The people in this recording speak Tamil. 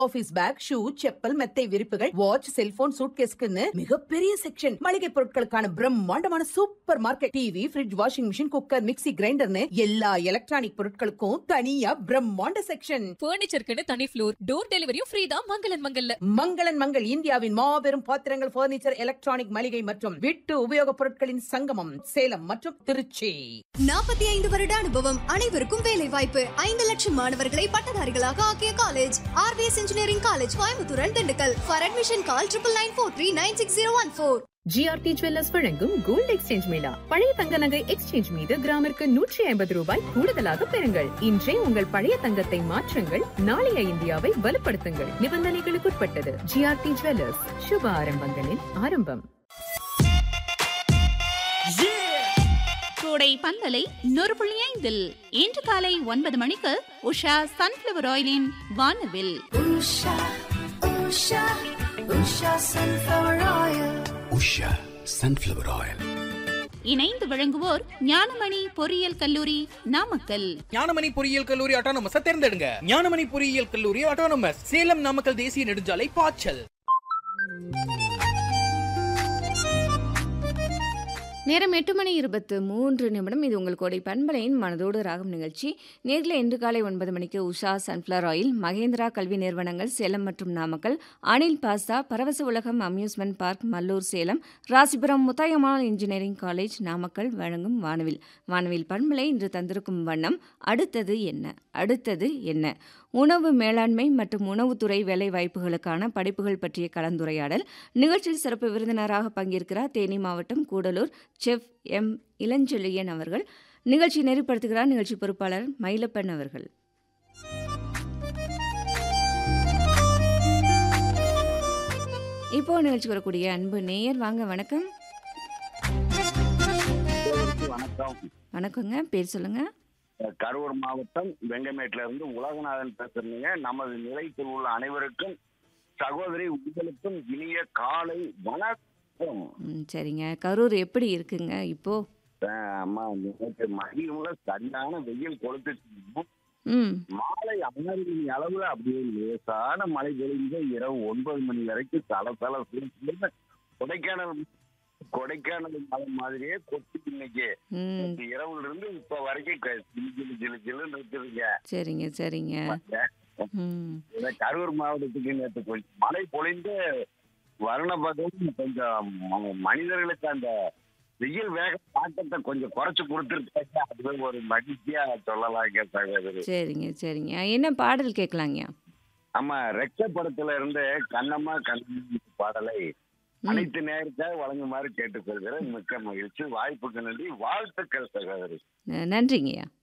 ஆபீஸ் பேக் ஷூ செப்பல் மெத்தை விரிப்புகள் வாட்ச் செல்போன் சூட்கேஸ்க்குன்னு மிகப்பெரிய செக்ஷன் மளிகை பொருட்களுக்கான பிரம்மாண்டமான super market TV fridge washing machine cooker mixie கிரைண்டர்னு எல்லா எலக்ட்ரானிக் பொருட்களுக்கும் தனியா பிரம்மாண்ட செக்ஷன் பர்னிச்சருக்குன்னு தனி ஃப்ளோர் டோர் டெலிவரியும் ஃப்ரீ தான் மங்களன் மங்கல்ல மங்களன் மங்கள் இந்தியாவின் மாபெரும் பாத்திரங்கள் பர்னிச்சர் எலக்ட்ரானிக் மளிகை மற்றும் வீட்டு உபயோகப் பொருட்களின் சங்கமம் சேலம் மற்றும் திருச்சி நாற்பத்தி ஐந்து வருட அனுபவம் அனைவருக்கும் வேலை வாய்ப்பு ஐந்து லட்சம் மாணவர்களை பட்டதாரிகளாக ஆக்கிய college RVS engineering college Coimbatore and Dindigul for admission call triple nine four three nine six zero one four GRT jewellers வழங்கும் கோல்ட் எக்ஸ்சேஞ்ச் மேளா பழைய தங்க நகை எக்ஸ்சேஞ்ச் மீது கிராமிற்கு நூற்றி ஐம்பது ரூபாய் கூடுதலாக பெறுங்கள் இன்றே உங்கள் பழைய தங்கத்தை மாற்றுங்கள் நாளைய இந்தியாவை வலுப்படுத்துங்கள் நிபந்தனைகளுக்குட்பட்டது ஜிஆர்டி ஜுவல்லர்ஸ் சுப ஆரம்பங்களின் ஆரம்பம் கோடை பந்தலை நூறு புள்ளி ஐந்தில் இன்று காலை ஒன்பது மணிக்கு உஷா சன்ஃபிளவர் ஆயிலின் வானவில் உஷா சன்ஃப்ளவர் ஆயில் இணைந்து வழங்குவோர் ஞானமணி பொறியியல் கல்லூரி நாமக்கல் ஞானமணி பொறியியல் கல்லூரி ஆட்டோனமஸ் தேர்ந்தெடுங்க ஞானமணி பொறியியல் கல்லூரி ஆட்டோனமஸ் சேலம் நாமக்கல் தேசிய நெடுஞ்சாலை பாய்ச்சல் நேரம் எட்டு மணி இருபத்து மூன்று நிமிடம் இது உங்கள் கோடை பண்பலையின் மனதோடு ராகம் நிகழ்ச்சி நேரில் இன்று காலை ஒன்பது மணிக்கு உஷா சன்ஃப்ளவர் ஆயில் மகேந்திரா கல்வி நிறுவனங்கள் சேலம் மற்றும் Namakkal Anil pasta Paravasa Ulagam amusement park Mallur Salem Rasipuram Muthayammal engineering college Namakkal வழங்கும் வானவில் வானவில் பண்பலை இன்று தந்திருக்கும் வண்ணம் அடுத்தது என்ன அடுத்தது என்ன உணவு மேலாண்மை மற்றும் உணவுத்துறை வேலை வாய்ப்புகளுக்கான படிப்புகள் பற்றிய கலந்துரையாடல் நிகழ்ச்சியில் சிறப்பு விருந்தினராக பங்கேற்கிறார் தேனி மாவட்டம் கூடலூர் செஃப் எம் இளஞ்செழியன் அவர்கள் நிகழ்ச்சி நெறிப்படுத்துகிறார் நிகழ்ச்சி பொறுப்பாளர் மயிலப்பன் அவர்கள் இப்போ நிகழ்ச்சி வரக்கூடிய அன்பு நேயர் வாங்க வணக்கம் வணக்கம் வணக்கங்க பேர் சொல்லுங்க கரூர் மாவட்டம் வெங்கமேட்ல இருந்து உலகநாதன் பேசுறீங்க நமது நிலையத்தில் உள்ள அனைவருக்கும் சகோதரி உங்களுக்கும் இனிய காலை வணக்கம் ம், சரிங்க கரூர் எப்படி இருக்குங்க இப்போ அஹ் அம்மா நேற்று மதியம்ல சரியான வெயில் கொளுத்துச்சு ம் மாலை ஆறு மணி அளவுல அப்படியே லேசான மழை பொழிஞ்சு இரவு ஒன்பது மணி வரைக்கும் தல தல சுருன்னு கொடைக்கானல் கொடைக்கானல் மலை மாதிரியே கொட்டி இன்னைக்கு ம் நேத்து இரவுல இருந்து இப்ப வரைக்கும் க- ஜிலு ஜிலு ஜிலு ஜிலுன்னு இருக்குதுங்க சரிங்க சரிங்க ம் இந்த கரூர் மாவட்டத்துக்கு நேற்று கொஞ்சம் மழை பொழிந்து வருண பகவான் கொஞ்சம் ம- மனிதர்களுக்கு அந்த வெயில் வேக தாக்கத்தை கொஞ்சம் குறைச்சு கொடுத்துருக்காங்க அதுவே ஒரு மகிழ்ச்சியா சொல்லலாங்க சகோதரி சரிங்க சரிங்க என்ன பாடல் கேட்கலாங்க ஆமா ரெக்க படத்துல இருந்து கண்ணம்மா கண்ணம்மா பாடலை அனைத்து நேரத்தாக வழங்குமாறு கேட்டுக்கொள்கிறேன் மிக்க மகிழ்ச்சி வாய்ப்புக்கு நன்றி வாழ்த்துக்கள் சகோதரி நன்றிங்கய்யா